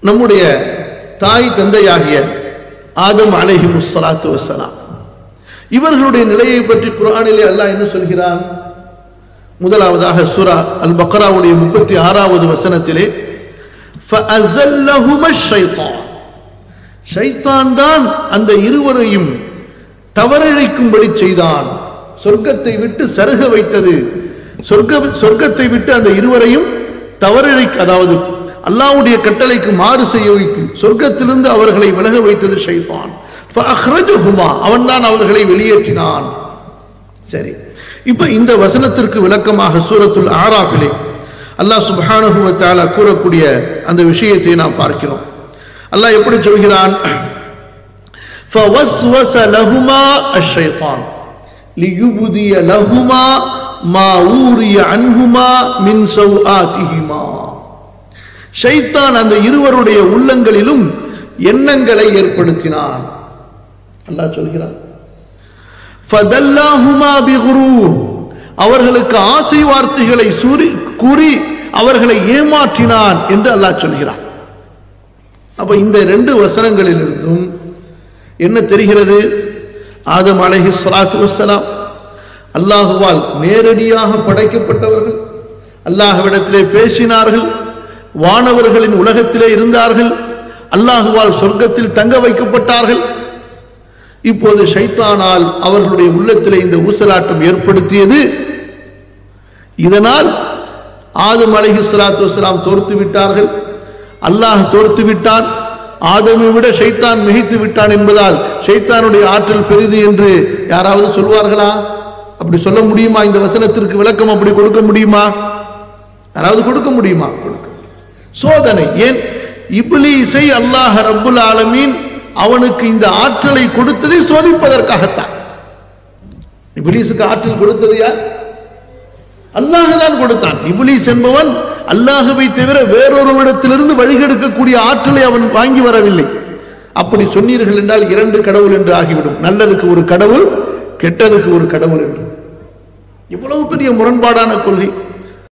நம்முடைய தாய் தந்தையாகிய ஆதம் அலைஹி முஸ்ஸலாத்து வஸ்ஸலாம் இவர்களுடைய நிலையை பற்றி குர்ஆனிலே அல்லாஹ் என்ன சொல்கிறான் முதலாவதாக சூரா அல் பக்ராவுடைய முப்பத்தி ஆறாவது வசனத்திலே فَأَزَلَّهُمَا الشَّيْطَانُ ஷைத்தான் தான் அந்த இருவரையும் தவறிழைக்கும்படி செய்தான் சொர்க்கத்தை விட்டு சருக வைத்தது சொர்க்க சொர்க்கத்தை விட்டு அந்த இருவரையும் தவறிழை அதாவது அல்லாஹ்வுடைய கட்டளைக்கு மாறு செய்ய வைத்து சொர்க்கத்திலிருந்து அவர்களை விலக வைத்தது ஷைத்தான் ஃபஅஹ்ரஜஹுமா அவன்தான் அவர்களை வெளியேற்றினான் சரி இப்ப இந்த வசனத்திற்கு விளக்கமாக சூரத்துல் ஆராஃபிலே அல்லாஹ் சுப்ஹானஹு வ தஆலா கூறக்கூடிய அந்த விஷயத்தை நாம் பார்க்கிறோம் அல்லாஹ் எப்படி சொல்கிறான் فوسوس لهما الشيطان ليبدي لهما ما وري عنهما من سوآتهما ஷைத்தான் அந்த இருவருடைய உள்ளங்களிலும் எண்ணங்களை ஏற்படுத்தினான் அல்லாஹ் சொல்கிறான் فَدَلَّاهُمَا بِغُرُورٍ அவர்களுக்கு ஆசை வார்த்தைகளை சூறி கூறி அவர்களை ஏமாற்றினான் என்று அல்லாஹ் சொல்கிறான் அப்ப இந்த ரெண்டு வசனங்களிலிருந்தும் என்ன தெரிகிறது ஆதம் அலைஹி ஸலாத்து வஸ்ஸலாம் அல்லாஹுவால் நேரடியாக படைக்கப்பட்டவர்கள் அல்லாஹ்விடத்திலே பேசினார்கள் வானவர்களின் உலகத்திலே இருந்தார்கள் அல்லாஹுவால் சொர்க்கத்தில் தங்க வைக்கப்பட்டார்கள் இப்போது ஷைத்தானால் அவர்களுடைய உள்ளத்திலே இந்த ஊசலாட்டம் ஏற்படுத்தியது இதனால் ஆதம் அலைஹி ஸலாத்து வஸ்ஸலாம் தோர்த்து விட்டார்கள் அல்லாஹ் தோர்த்து விட்டான் ஆதமை விட ஷைத்தான் மிகைத்து விட்டான் என்பதால் ஷைத்தானுடைய ஆற்றல் பெரிது என்று யாராவது சொல்வார்களா அப்படி சொல்ல முடியுமா இந்த வசனத்திற்கு விளக்கம் அப்படி கொடுக்க முடியுமா யாராவது கொடுக்க முடியுமா கொடுக்க சோதனை ஏன் இப்லீஸை அல்லாஹ் ரப்புல் ஆலமீன் அவனுக்கு இந்த ஆற்றலை கொடுத்ததை சோதிப்பதற்காகத்தான் இப்லீஸுக்கு ஆற்றல் கொடுத்தது யார் அல்லாஹ் தான் கொடுத்தான் இப்லீஸ் என்பவன் அல்லாஹுவை தவிர வேறொருவிடத்திலிருந்து வழிகெடுக்கக்கூடிய ஆற்றலை அவன் வாங்கி வரவில்லை அப்படி சொன்னீர்கள் என்றால் இரண்டு கடவுள் என்று ஆகிவிடும் நல்லதுக்கு ஒரு கடவுள் கெட்டதுக்கு ஒரு கடவுள் என்று இவ்வளவு பெரிய முரண்பாடான கொள்கை